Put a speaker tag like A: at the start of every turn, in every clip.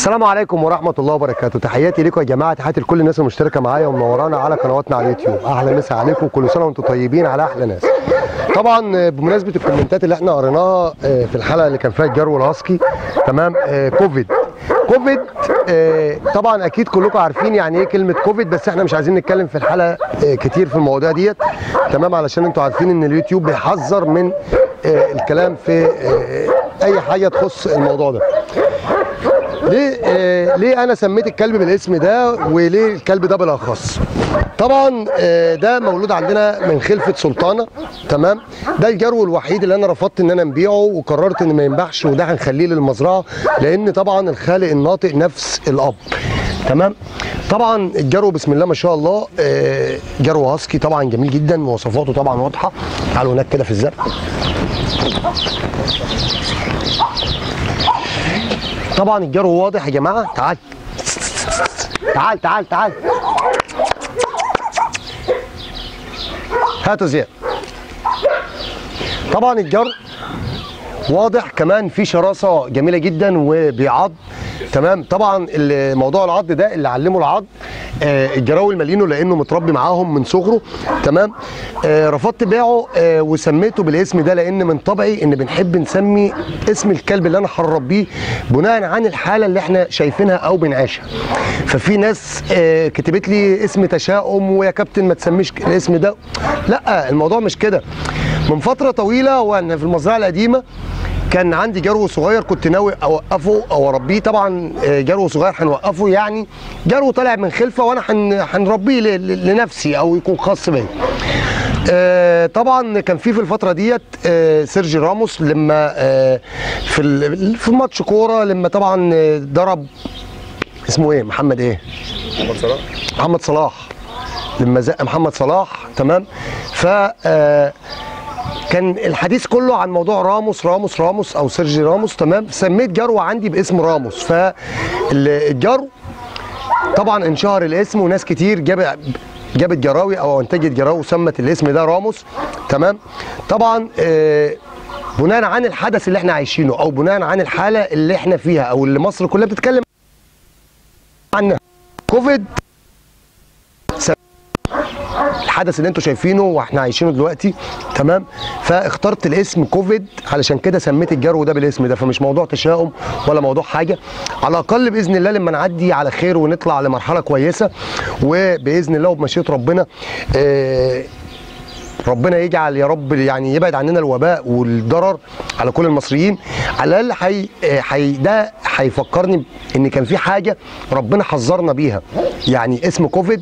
A: السلام عليكم ورحمة الله وبركاته تحياتي لكم يا جماعة تحياتي لكل الناس المشتركة معايا ومنورانا على قنواتنا على اليوتيوب أهلا مسا عليكم كل سنة وأنتم طيبين على أحلى ناس طبعا بمناسبة الكومنتات اللي احنا قريناها في الحلقة اللي كان فيها الجرو الهاسكي تمام آه، كوفيد كوفيد آه، طبعا اكيد كلكم عارفين يعني ايه كلمه كوفيد بس احنا مش عايزين نتكلم في الحلقه آه، كتير في المواضيع ديت تمام علشان انتوا عارفين ان اليوتيوب بيحذر من آه، الكلام في آه، اي حاجه تخص الموضوع ده ليه آه ليه انا سميت الكلب بالاسم ده وليه الكلب ده بالاخص طبعا آه ده مولود عندنا من خلفه سلطانه تمام ده الجرو الوحيد اللي انا رفضت ان انا نبيعه وقررت ان ما ينباعش وده هنخليه للمزرعه لان طبعا الخالق الناطق نفس الاب تمام طبعا الجرو بسم الله ما شاء الله آه جرو هاسكي طبعا جميل جدا مواصفاته طبعا واضحه تعالوا هناك كده في الزرع طبعا الجرو واضح يا جماعه تعال تعال تعال تعال هاتوا زياد طبعا الجر واضح كمان في شراسه جميله جدا وبيعض تمام طبعا ال- موضوع العض ده اللي علمه العض آه، الجراوي المالينو لانه متربي معاهم من صغره تمام آه، رفضت بيعه آه، وسميته بالاسم ده لان من طبعي ان بنحب نسمي اسم الكلب اللي انا هربيه بناء عن الحاله اللي احنا شايفينها او بنعيشها ففي ناس آه، كتبت لي اسم تشاؤم ويا كابتن ما تسميش الاسم ده لا الموضوع مش كده من فتره طويله وانا في المزرعه القديمه كان عندي جرو صغير كنت ناوي اوقفه او اربيه طبعا آه، جرو صغير هنوقفه يعني جرو طالع من خلفه وانا هن- هنربيه ل- ل- لنفسي او يكون خاص بيا آه، طبعا كان في في الفتره ديت آه، سيرجي راموس لما آه، في ال- في ماتش كوره لما طبعا آه، ضرب اسمه ايه محمد ايه
B: محمد صلاح
A: محمد صلاح لما زق محمد صلاح تمام ف آه، كان الحديث كله عن موضوع راموس راموس راموس او سيرجي راموس تمام سميت جرو عندي باسم راموس فالجرو طبعا انشهر الاسم وناس كتير جاب جابت جراوي او انتجت جراوي وسمت الاسم ده راموس تمام طبعا آه، بناء عن الحدث اللي احنا عايشينه او بناء عن الحاله اللي احنا فيها او اللي مصر كلها بتتكلم عنها كوفيد الحدث اللي انتوا شايفينه واحنا عايشينه دلوقتي تمام فاخترت الاسم كوفيد علشان كده سميت الجرو ده بالاسم ده فمش موضوع تشاؤم ولا موضوع حاجه على الاقل باذن الله لما نعدي على خير ونطلع لمرحله كويسه وباذن الله وبمشيئه ربنا آه ربنا يجعل يا رب يعني يبعد عننا الوباء والضرر على كل المصريين على الاقل حي... حي... ده هيفكرني ان كان في حاجه ربنا حذرنا بيها يعني اسم كوفيد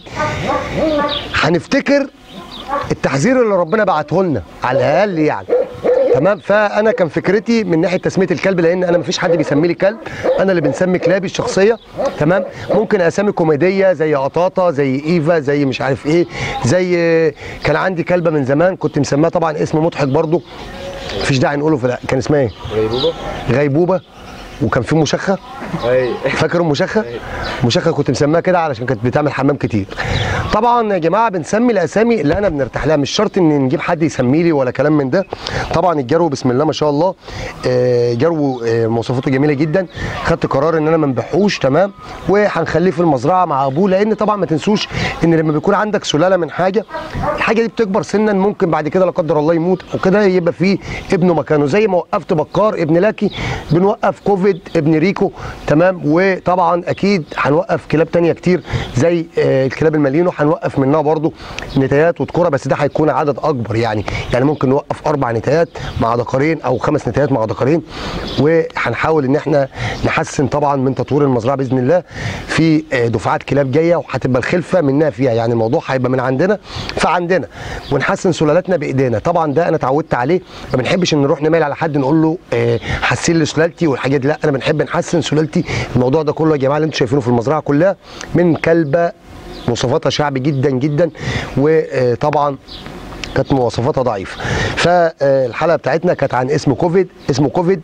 A: هنفتكر التحذير اللي ربنا بعته لنا على الاقل يعني تمام فانا كان فكرتي من ناحيه تسميه الكلب لان انا مفيش حد بيسمي لي كلب انا اللي بنسمي كلابي الشخصيه تمام ممكن اسامي كوميديه زي قطاطه زي ايفا زي مش عارف ايه زي كان عندي كلبه من زمان كنت مسميها طبعا اسم مضحك برضو مفيش داعي نقوله في كان اسمها ايه
B: غيبوبه
A: غيبوبه وكان في مشخه
B: اي
A: فاكر ام مشخه؟ مشخه كنت مسميها كده علشان كانت بتعمل حمام كتير. طبعا يا جماعه بنسمي الاسامي اللي انا بنرتاح لها مش شرط ان نجيب حد يسمي لي ولا كلام من ده. طبعا الجرو بسم الله ما شاء الله آه، جرو آه، مواصفاته جميله جدا خدت قرار ان انا ما نبيعهوش تمام وهنخليه في المزرعه مع ابوه لان طبعا ما تنسوش ان لما بيكون عندك سلاله من حاجه الحاجه دي بتكبر سنا ممكن بعد كده لا قدر الله يموت وكده يبقى فيه ابنه مكانه زي ما وقفت بكار ابن لاكي بنوقف كوفيد ابن ريكو تمام وطبعا اكيد هنوقف كلاب تانية كتير زي آه، الكلاب المالينو هنوقف منها برضو نتايات وذكوره بس ده هيكون عدد اكبر يعني يعني ممكن نوقف اربع نتايات مع ذكرين او خمس نتايات مع ذكرين وهنحاول ان احنا نحسن طبعا من تطوير المزرعه باذن الله في آه، دفعات كلاب جايه وهتبقى الخلفه منها فيها يعني الموضوع هيبقى من عندنا فعندنا ونحسن سلالاتنا بايدينا طبعا ده انا اتعودت عليه ما بنحبش ان نروح نميل على حد نقول له آه، حسن لي سلالتي والحاجات دي لا انا بنحب نحسن سلالتي الموضوع ده كله يا جماعه اللي انتم شايفينه في المزرعه كلها من كلبه مواصفاتها شعبي جدا جدا وطبعا كانت مواصفاتها ضعيفه فالحلقه بتاعتنا كانت عن اسم كوفيد اسمه كوفيد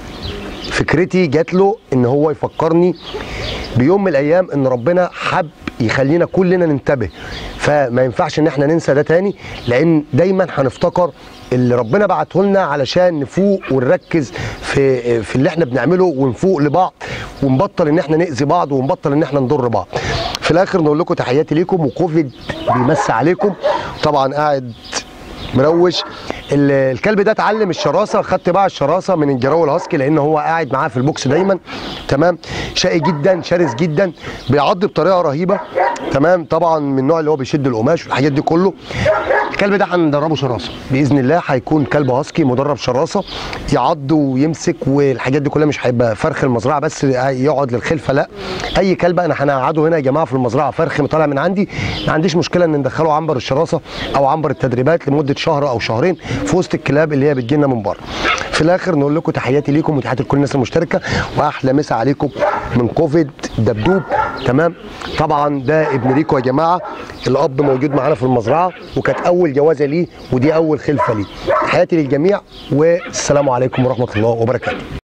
A: فكرتي جات له ان هو يفكرني بيوم من الايام ان ربنا حب يخلينا كلنا ننتبه فما ينفعش ان احنا ننسى ده تاني لان دايما هنفتكر اللي ربنا بعته لنا علشان نفوق ونركز في في اللي احنا بنعمله ونفوق لبعض ونبطل ان احنا ناذي بعض ونبطل ان احنا نضر بعض في الاخر نقول لكم تحياتي ليكم وكوفيد بيمسي عليكم طبعا قاعد مروش ال- الكلب ده اتعلم الشراسه خدت بقى الشراسه من الجراوي الهاسكي لان هو قاعد معاه في البوكس دايما تمام شقي جدا شرس جدا بيعض بطريقه رهيبه تمام طبعا من النوع اللي هو بيشد القماش والحاجات دي كله الكلب ده هندربه شراسه باذن الله هيكون كلب هاسكي مدرب شراسه يعض ويمسك والحاجات دي كلها مش هيبقى فرخ المزرعه بس يقعد للخلفه لا اي كلب انا هنقعده هنا يا جماعه في المزرعه فرخ طالع من عندي ما عنديش مشكله ان ندخله عنبر الشراسه او عنبر التدريبات لمده شهر او شهرين في وسط الكلاب اللي هي بتجي لنا من بره في الاخر نقول لكم تحياتي ليكم وتحياتي لكل الناس المشتركه واحلى مسا عليكم من كوفيد دبدوب تمام طبعا ده ابن ريكو يا جماعه الاب موجود معانا في المزرعه وكانت اول جوازه ليه ودي اول خلفه ليه تحياتي للجميع والسلام عليكم ورحمه الله وبركاته